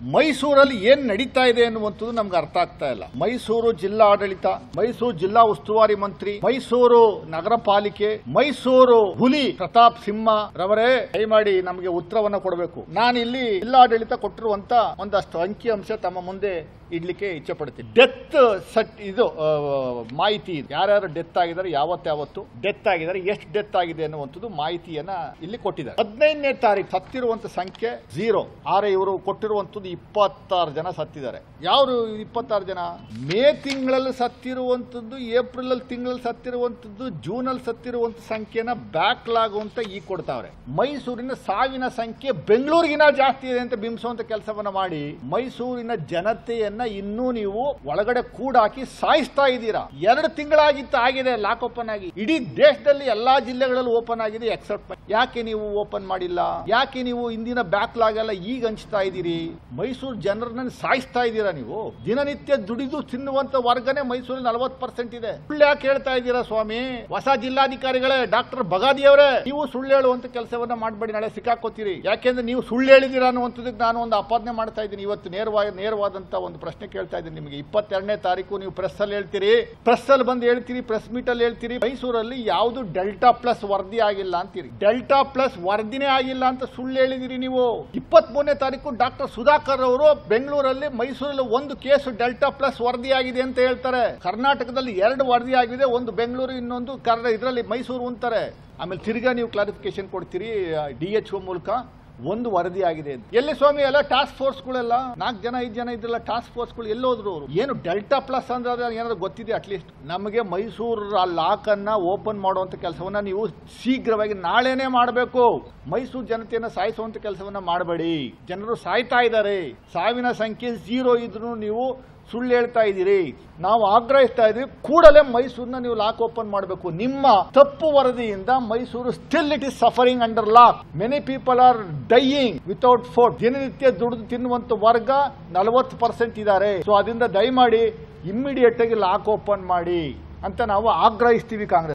ಮೈಸೂರಲ್ಲಿ ಏನ್ ನಡೀತಾ ಇದೆ ಅನ್ನುವಂಥದ್ದು ನಮ್ಗೆ ಅರ್ಥ ಆಗ್ತಾ ಇಲ್ಲ ಮೈಸೂರು ಜಿಲ್ಲಾ ಆಡಳಿತ ಮೈಸೂರು ಜಿಲ್ಲಾ ಉಸ್ತುವಾರಿ ಮಂತ್ರಿ ಮೈಸೂರು ನಗರ ಪಾಲಿಕೆ ಮೈಸೂರು ಹುಲಿ ಪ್ರತಾಪ್ ಸಿಂಹ ರವರೇ ದಯಮಾಡಿ ನಮಗೆ ಉತ್ತರವನ್ನ ಕೊಡಬೇಕು ನಾನು ಇಲ್ಲಿ ಜಿಲ್ಲಾಡಳಿತ ಕೊಟ್ಟಿರುವಂತ ಒಂದಷ್ಟು ಅಂಕಿ ಅಂಶ ತಮ್ಮ ಮುಂದೆ ಇಡ್ಲಿಕ್ಕೆ ಇಚ್ಛೆ ಪಡ್ತೀನಿ ಡೆತ್ ಸಟ್ ಇದು ಆ, ಮಾಹಿತಿ ಇದೆ. ಯಾರ್ಯಾರು ಡೆತ್ ಆಗಿದ್ದಾರೆ ಯಾವತ್ತು ಯಾವತ್ತು ಡೆತ್ ಆಗಿದ್ದಾರೆ ಎಷ್ಟು ಡೆತ್ ಆಗಿದೆ ಅನ್ನುವಂಥದ್ದು ಮಾಹಿತಿಯನ್ನ ಇಲ್ಲಿ ಕೊಟ್ಟಿದ್ದಾರೆ ಹದಿನೈದನೇ ತಾರೀಕು ಸತ್ತಿರುವಂತ ಸಂಖ್ಯೆ ಝೀರೋ ಆದ್ರೆ ಇವರು ಕೊಟ್ಟಿರುವಂತದ್ದು ಇಪ್ಪತ್ತಾರು ಜನ ಸತ್ತಿದ್ದಾರೆ ಯಾರು ಇಪ್ಪತ್ತಾರು ಜನ ಮೇ ತಿಂಗಳಲ್ಲಿ ಸತ್ತಿರುವಂತದ್ದು ಏಪ್ರಿಲ್ ಅಲ್ಲಿ ತಿಂಗಳಲ್ಲಿ ಸತ್ತಿರುವಂತದ್ದು ಜೂನ್ ಅಲ್ಲಿ ಸತ್ತಿರುವಂತ ಸಂಖ್ಯೆನ ಬ್ಯಾಕ್ಲಾಗ್ ಅಂತ ಈಗ ಕೊಡ್ತಾವ್ರೆ ಮೈಸೂರಿನ ಸಾವಿನ ಸಂಖ್ಯೆ ಬೆಂಗಳೂರಿಗಿನ ಜಾಸ್ತಿ ಇದೆ ಅಂತ ಬಿಂಬಿಸುವಂತ ಕೆಲಸವನ್ನ ಮಾಡಿ ಮೈಸೂರಿನ ಜನತೆಯನ್ನ ಇನ್ನೂ ನೀವು ಒಳಗಡೆ ಕೂಡಾಕಿ ಸಾಯಿಸ್ತಾ ಇದ್ದೀರಾ ಎರಡು ತಿಂಗಳಾಗಿತ್ತು ಆಗಿದೆ ಲಾಕ್ ಓಪನ್ ಆಗಿ ಇಡೀ ದೇಶದಲ್ಲಿ ಎಲ್ಲಾ ಜಿಲ್ಲೆಗಳಲ್ಲೂ ಓಪನ್ ಆಗಿದೆ ಎಕ್ಸೆಪ್ಟ್ ಯಾಕೆ ನೀವು ಓಪನ್ ಮಾಡಿಲ್ಲ ಯಾಕೆ ನೀವು ಇಂದಿನ ಬ್ಯಾಕ್ಲಾಗ್ ಎಲ್ಲ ಈಗ ಹಂಚ್ತಾ ಇದ್ದೀರಿ ಮೈಸೂರು ಜನರನ್ನ ಸಾಯಿಸ್ತಾ ಇದ್ದೀರಾ ನೀವು ದಿನನಿತ್ಯ ದುಡಿದು ತಿನ್ನುವಂತ ವರ್ಗನೇ ಮೈಸೂರಲ್ಲಿ ನಲವತ್ತು ಪರ್ಸೆಂಟ್ ಇದೆ ಸುಳ್ಳು ಯಾಕೆ ಹೇಳ್ತಾ ಇದ್ದೀರಾ ಸ್ವಾಮಿ ಹೊಸ ಜಿಲ್ಲಾಧಿಕಾರಿಗಳೇ ಡಾಕ್ಟರ್ ಬಗಾದಿ ಅವರೇ ನೀವು ಸುಳ್ಳು ಹೇಳುವಂತ ಕೆಲಸವನ್ನ ಮಾಡಬೇಡಿ ನಾಳೆ ಸಿಕ್ಕಾಕೋತೀರಿ ಯಾಕೆಂದ್ರೆ ನೀವು ಸುಳ್ಳು ಹೇಳಿದ್ದೀರಾ ಅನ್ನುವಂಥದ್ದಕ್ಕೆ ನಾನು ಒಂದು ಅಪಾದನೆ ಮಾಡ್ತಾ ಇದ್ದೀನಿ ಇವತ್ತು ನೇರವಾಗಿ ನೇರವಾದಂತ ಒಂದು ಪ್ರಶ್ನೆ ಕೇಳ್ತಾ ಇದ್ದೀನಿ ನಿಮಗೆ ಇಪ್ಪತ್ತೆರಡನೇ ತಾರೀಕು ನೀವು ಪ್ರೆಸ್ ಅಲ್ಲಿ ಹೇಳ್ತೀರಿ ಪ್ರೆಸ್ ಅಲ್ಲಿ ಬಂದು ಹೇಳ್ತೀರಿ ಪ್ರೆಸ್ ಮೀಟ್ ಅಲ್ಲಿ ಹೇಳ್ತೀರಿ ಮೈಸೂರಲ್ಲಿ ಯಾವುದು ಡೆಲ್ಟಾ ಪ್ಲಸ್ ವರದಿ ಆಗಿಲ್ಲ ಅಂತೀರಿ ಡೆಲ್ಟಾ ಪ್ಲಸ್ ವರದಿನೇ ಆಗಿಲ್ಲ ಅಂತ ಸುಳ್ಳು ಹೇಳಿದಿರಿ ನೀವು ಇಪ್ಪತ್ತ್ ಮೂರನೇ ತಾರೀಕು ಡಾಕ್ಟರ್ ಸುಧಾಕರ್ ಅವರು ಬೆಂಗಳೂರಲ್ಲಿ ಮೈಸೂರಲ್ಲಿ ಒಂದು ಕೇಸ್ ಡೆಲ್ಟಾ ಪ್ಲಸ್ ವರದಿ ಆಗಿದೆ ಅಂತ ಹೇಳ್ತಾರೆ ಕರ್ನಾಟಕದಲ್ಲಿ ಎರಡು ವರದಿ ಆಗಿದೆ ಒಂದು ಬೆಂಗಳೂರು ಇನ್ನೊಂದು ಕರ್ನ ಇದರಲ್ಲಿ ಮೈಸೂರು ಅಂತಾರೆ ಆಮೇಲೆ ತಿರ್ಗಾ ನೀವು ಕ್ಲಾರಿಫಿಕೇಶನ್ ಕೊಡ್ತೀರಿ ಡಿ ಎಚ್ ಒ ಮೂಲಕ ಒಂದು ವರದಿ ಆಗಿದೆ ಅಂತ ಎಲ್ಲಿ ಸ್ವಾಮಿ ಎಲ್ಲ ಟಾಸ್ಕ್ ಫೋರ್ಸ್ಗಳೆಲ್ಲ ನಾಲ್ಕು ಜನ ಐದು ಜನ ಇದ್ರಲ್ಲ ಟಾಸ್ಕ್ ಫೋರ್ಸ್ಗಳು ಎಲ್ಲೋದ್ರು ಅವರು ಏನು ಡೆಲ್ಟಾ ಪ್ಲಸ್ ಅಂದ್ರೆ ಏನಾದ್ರು ಗೊತ್ತಿದೆ ಅಟ್ಲೀಸ್ಟ್ ನಮಗೆ ಮೈಸೂರು ಲಾಕ್ ಅನ್ನ ಓಪನ್ ಮಾಡುವಂತ ಕೆಲಸವನ್ನ ನೀವು ಶೀಘ್ರವಾಗಿ ನಾಳೆನೆ ಮಾಡಬೇಕು ಮೈಸೂರು ಜನತೆಯನ್ನ ಸಾಯಿಸುವಂತ ಕೆಲಸವನ್ನ ಮಾಡಬೇಡಿ ಜನರು ಸಾಯ್ತಾ ಇದ್ದಾರೆ ಸಾವಿನ ಸಂಖ್ಯೆ ಝೀರೋ ಇದ್ರು ನೀವು ಸುಳ್ಳು ಹೇಳ್ತಾ ಇದ್ದೀರಿ ನಾವು ಆಗ್ರಹಿಸ್ತಾ ಇದ್ದೀವಿ ಕೂಡಲೇ ಮೈಸೂರನ್ನ ನೀವು ಲಾಕ್ ಓಪನ್ ಮಾಡಬೇಕು ನಿಮ್ಮ ತಪ್ಪು ವರದಿಯಿಂದ Mysuru still it is suffering under lock many people are dying without food ದಿನನಿತ್ಯ ದುಡಿದು ತಿನ್ನುವಂತ ವರ್ಗ ನಲವತ್ತು ಪರ್ಸೆಂಟ್ ಇದ್ದಾರೆ ಸೊ ಅದರಿಂದ ದಯಮಾಡಿ ಇಮ್ಮಿಡಿಯೇಟ್ ಆಗಿ ಲಾಕ್ ಓಪನ್ ಮಾಡಿ ಅಂತ ನಾವು ಆಗ್ರಹಿಸ್ತೀವಿ ಕಾಂಗ್ರೆಸ್